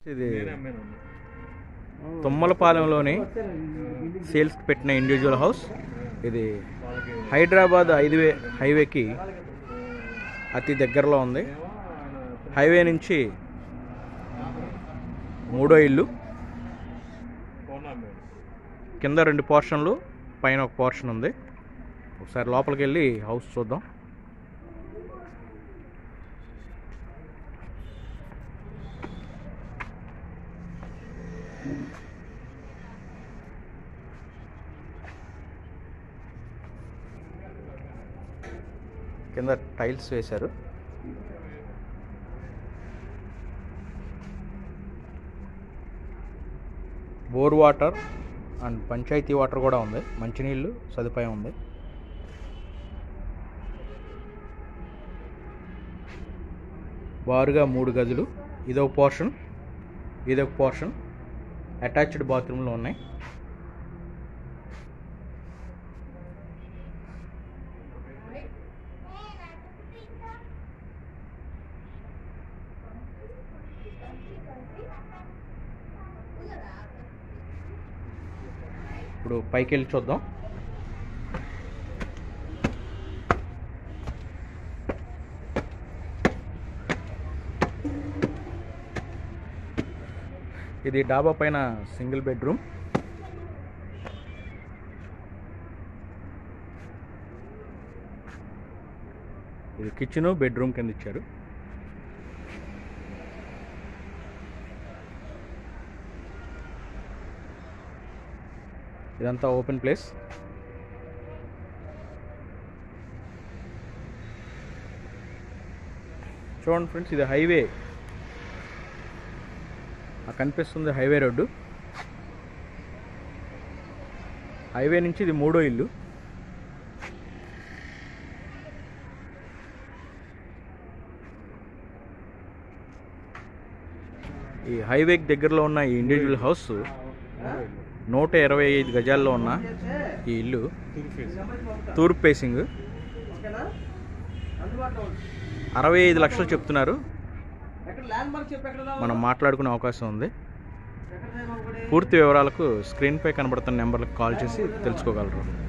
ఇది తుమ్మలపాలెంలోని సేల్స్కి పెట్టిన individual house ఇది హైదరాబాద్ హైవే హైవేకి అతి దగ్గరలో ఉంది హైవే నుంచి మూడో ఇల్లు కింద రెండు పోర్షన్లు పైన ఒక పోర్షన్ ఉంది ఒకసారి లోపలికి వెళ్ళి హౌస్ చూద్దాం కింద టైల్స్ వేశారు bore water and panchayat water కూడా ఉంది మంచినీళ్ళు సదుపాయం ఉంది బారుగా మూడు గదులు ఇదొక పోర్షన్ ఇదొక పోర్షన్ అటాచ్డ్ బాత్రూమ్లు ఉన్నాయి ఇప్పుడు పైకి వెళ్ళి చూద్దాం ఇది డాబా పైన సింగిల్ బెడ్రూమ్ ఇది కిచెన్ బెడ్రూమ్ కింద ఇచ్చారు ఇదంతా ఓపెన్ ప్లేస్ చూడండి ఫ్రెండ్స్ ఇది హైవే ఆ కనిపిస్తుంది హైవే రోడ్డు హైవే నుంచి ఇది మూడో ఇల్లు ఈ హైవేకి దగ్గరలో ఉన్న ఈ ఇండివిజువల్ హౌస్ నూట ఇరవై ఐదు గజాల్లో ఉన్న ఈ ఇల్లు తూర్పు ఫేసింగ్ అరవై ఐదు లక్షలు చెప్తున్నారు మనం మాట్లాడుకునే అవకాశం ఉంది పూర్తి వివరాలకు స్క్రీన్పై కనబడుతున్న నెంబర్లకు కాల్ చేసి తెలుసుకోగలరు